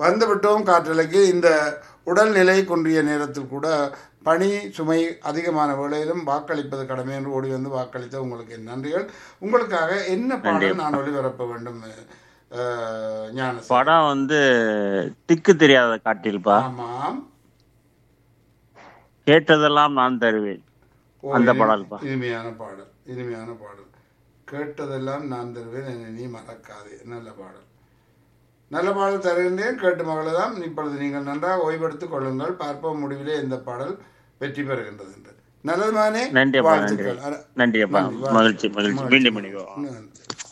வந்து விட்டோம் காற்றலைக்கு இந்த உடல்நிலை குன்றிய நேரத்தில் கூட பணி சுமை அதிகமான வேளையிலும் வாக்களிப்பது கடமை என்று ஓடி வந்து வாக்களித்த உங்களுக்கு என் நன்றிகள் உங்களுக்காக என்ன பாடல் நான் ஒளிபரப்ப வேண்டும் அஹ், ஞான படம் வந்து திக்கு தெரியாத காட்டில்பா ஆமாம் கேட்டதெல்லாம் நான் தருவேன் ஓ, அந்த இனி- பாடல்பா. இனிமையான பாடல் இனிமையான பாடல் கேட்டதெல்லாம் நான் தருவேன் என்னை நீ மறக்காதே நல்ல பாடல் நல்ல பாடல் தருகின்றேன் கேட்டு மகளதாம் இப்பொழுது நீங்கள் நன்றாக ஓய்வெடுத்துக் கொள்ளுங்கள் பார்ப்போம் முடிவிலே இந்த பாடல் வெற்றி பெறுகின்றது என்று நல்லதுமானே நன்றி அப்பா நன்றி வாழ்த்துக்கள் அர- நன்றி அப்பா நன்றி, வாழ்த்துக்கள். மகிழ்ச்சி மகிழ்ச்சி மீண்டும் மணிக்கோ நன்றி